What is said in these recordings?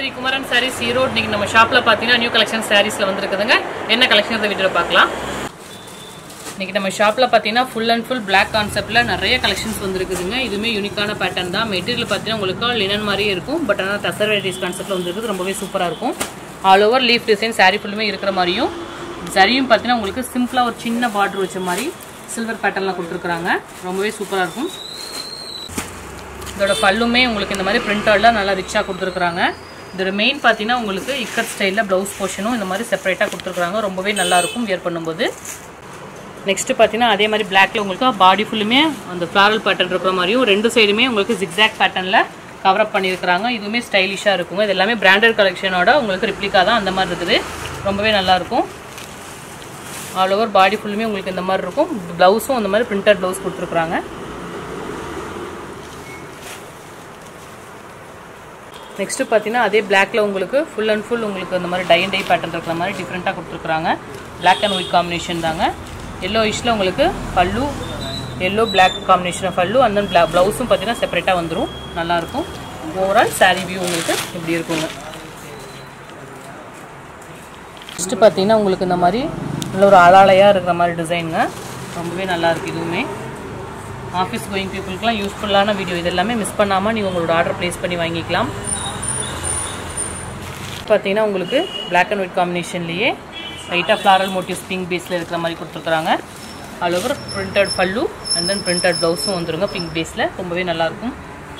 ஸ்ரீ குமரன் சாரீஸ் ஈரோடு இன்னைக்கு நம்ம ஷாப்ல பார்த்தீங்கன்னா நியூ கலெக்ஷன் சாரீஸ்ல வந்துருக்குதுங்க என்ன கலெக்ஷன் இந்த வீடியோ பார்க்கலாம் இன்னைக்கு நம்ம ஷாப்ல பார்த்தீங்கன்னா ஃபுல் அண்ட் ஃபுல் பிளாக் கான்செப்ட்ல நிறைய கலெக்ஷன்ஸ் வந்துருக்குதுங்க இதுவுமே யூனிக்கான பேட்டர்ன் தான் மெட்டீரியல் பார்த்தீங்கன்னா உங்களுக்கு லினன் மாதிரியே இருக்கும் பட் ஆனால் டசர் வெரைட்டிஸ் கான்செப்ட்ல வந்துருக்குது ரொம்பவே சூப்பராக இருக்கும் all over leaf design saree ஃபுல்லுமே இருக்கிற மாதிரியும் சரியும் பார்த்தீங்கன்னா உங்களுக்கு சிம்பிளாக ஒரு சின்ன பார்டர் வச்ச மாதிரி சில்வர் பேட்டர்லாம் கொடுத்துருக்குறாங்க ரொம்பவே சூப்பராக இருக்கும் இதோட பல்லுமே உங்களுக்கு இந்த மாதிரி பிரிண்டர்ல நல்லா ரிச்சாக கொடுத்துருக்குறாங்க இதோட மெயின் பார்த்தீங்கன்னா உங்களுக்கு இக்கட் ஸ்டைலில் ப்ளவுஸ் போர்ஷனும் இந்த மாதிரி செப்பரேட்டாக கொடுத்துருக்குறாங்க ரொம்பவே நல்லா இருக்கும் வியர் பண்ணும்போது நெக்ஸ்ட் பார்த்தீங்கன்னா அதே மாதிரி பிளாக்ல உங்களுக்கு பாடி ஃபுல்லுமே அந்த ஃப்ளாரல் பேட்டர்ன் இருக்கிற மாதிரியும் ரெண்டு சைடுமே உங்களுக்கு ஜிக்ஸாக் பேட்டர்னில் கவர் அப் பண்ணியிருக்கிறாங்க இதுவுமே ஸ்டைலிஷாக இருக்குங்க இது எல்லாமே பிராண்டட் கலெக்ஷனோட உங்களுக்கு ரிப்ளிகா தான் அந்த மாதிரி இருக்குது ரொம்பவே நல்லா இருக்கும் ஆல் ஓவர் பாடி ஃபுல்லுமே உங்களுக்கு இந்த மாதிரி இருக்கும் ப்ளவுஸும் அந்த மாதிரி பிரிண்டட் ப்ளவுஸ் கொடுத்துருக்குறாங்க நெக்ஸ்ட் பார்த்தீங்கன்னா அதே பிளாக்ல உங்களுக்கு ஃபுல் அண்ட் ஃபுல் உங்களுக்கு அந்த மாதிரி டை அண்ட் டை பேட்டர்ன் இருக்கிற மாதிரி டிஃப்ரெண்ட்டாக கொடுத்துருக்குறாங்க பிளாக் அண்ட் ஒயிட் காம்பினேஷன் தாங்க எல்லோ இஷ்ல உங்களுக்கு பல்லு எல்லோ பிளாக் காம்பினேஷன் பல்லு அந்த பிளா ப்ளவுஸும் பார்த்தீங்கன்னா செப்பரேட்டாக வந்துடும் நல்லாயிருக்கும் ஓவரால் saree வியூ உங்களுக்கு இப்படி இருக்குங்க நெக்ஸ்ட் பார்த்தீங்கன்னா உங்களுக்கு இந்த மாதிரி நல்ல ஒரு அலாலையாக இருக்கிற மாதிரி டிசைனுங்க ரொம்பவே நல்லா இருக்கு இதுவுமே ஆஃபீஸ் கோயிங் பீப்புளுக்குலாம் யூஸ்ஃபுல்லான வீடியோ இது எல்லாமே மிஸ் பண்ணாமல் நீங்கள் உங்களோட ஆர்டர் ப்ளேஸ் பண்ணி வாங்கிக்கலாம் பார்த்தீங்கன்னா உங்களுக்கு Black அண்ட் ஒயிட் காம்பினேஷன்லேயே லைட்டாக ஃப்ளாரல் மோட்டிவ்ஸ் பிங்க் பேஸில் இருக்கிற மாதிரி கொடுத்துருக்குறாங்க all over printed pallu and then printed ப்ளவுஸும் வந்துருங்க பிங்க் பேஸில் ரொம்பவே நல்லாயிருக்கும்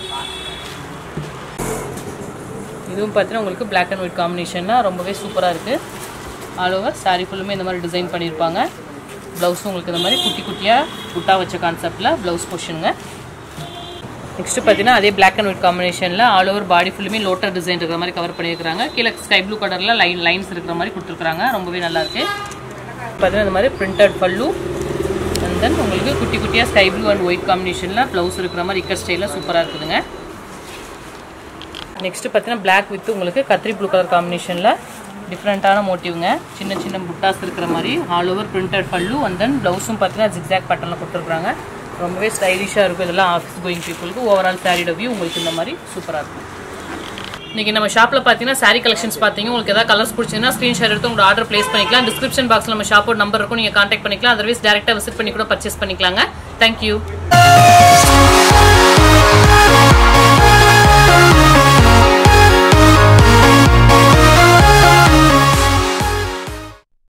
இதுவும் பார்த்தீங்கன்னா உங்களுக்கு Black அண்ட் ஒயிட் காம்பினேஷன்னா ரொம்பவே சூப்பராக இருக்குது ஆல் ஓவர் saree ஃபுல்லுமே இந்த மாதிரி டிசைன் பண்ணியிருப்பாங்க ப்ளவுஸும் உங்களுக்கு இந்த மாதிரி குட்டி குட்டியாக புட்டா வச்ச கான்செப்டில் ப்ளவுஸ் போர்ஷனுங்க நெக்ஸ்ட் பார்த்தீங்கன்னா அதே பிளாக் அண்ட் ஒயிட் காம்பினேஷனில் ஆல் ஓவர் பாடி ஃபுல்லுமே லோட்டர் டிசைன் இருக்கிற மாதிரி கவர் பண்ணியிருக்காங்க கீழே ஸ்கை ப்ளூ கலரில் லைன் லைன்ஸ் இருக்கிற மாதிரி கொடுத்துருக்காங்க ரொம்பவே நல்லா இருக்கு பார்த்தீங்கன்னா இந்த மாதிரி பிரிண்டட் பல்லு அண்ட் தென் உங்களுக்கு குட்டி குட்டியாக ஸ்கை ப்ளூ அண்ட் ஒயிட் காம்பினேஷனில் ப்ளவுஸ் இருக்கிற மாதிரி இக்கர் ஸ்டைலில் சூப்பராக இருக்குதுங்க நெக்ஸ்ட் பார்த்தீங்கன்னா பிளாக் வித் உங்களுக்கு கத்திரி ப்ளூ கலர் காம்பினேஷனில் டிஃப்ரெண்ட்டான மோட்டிவ்ங்க சின்ன சின்ன புட்டாஸ் இருக்கிற மாதிரி all over printed pallu and then ப்ளவுஸும் பார்த்தீங்கன்னா ஜிக்ஸாக் பேட்டர்னில் கொடுத்துருக்காங்க ரொம்பவே ஸ்டைலிஷாக இருக்கும் இதெல்லாம் ஆஃபீஸ் கோயிங் பீப்புளுக்கு ஓவரால் சாரியோட வியூ உங்களுக்கு இந்த மாதிரி சூப்பராக இருக்கும் இன்னைக்கு நம்ம ஷாப்பில் பார்த்தீங்கன்னா சாரி கலெக்ஷன்ஸ் பார்த்தீங்க உங்களுக்கு ஏதாவது கலர்ஸ் பிடிச்சிங்கன்னா ஸ்க்ரீன்ஷாட் எடுத்து உங்களோட ஆர்டர் ப்ளேஸ் பண்ணிக்கலாம் டிஸ்கிரிப்ஷன் பாக்ஸில் நம்ம ஷாப்போட நம்பர் இருக்கும் நீங்கள் கான்டாக்ட் பண்ணிக்கலாம் அதர்வைஸ் டேரெக்டாக விசிட் பண்ணி கூட பர்ச்சேஸ் பண்ணிக்கலாங்க தேங்க்யூ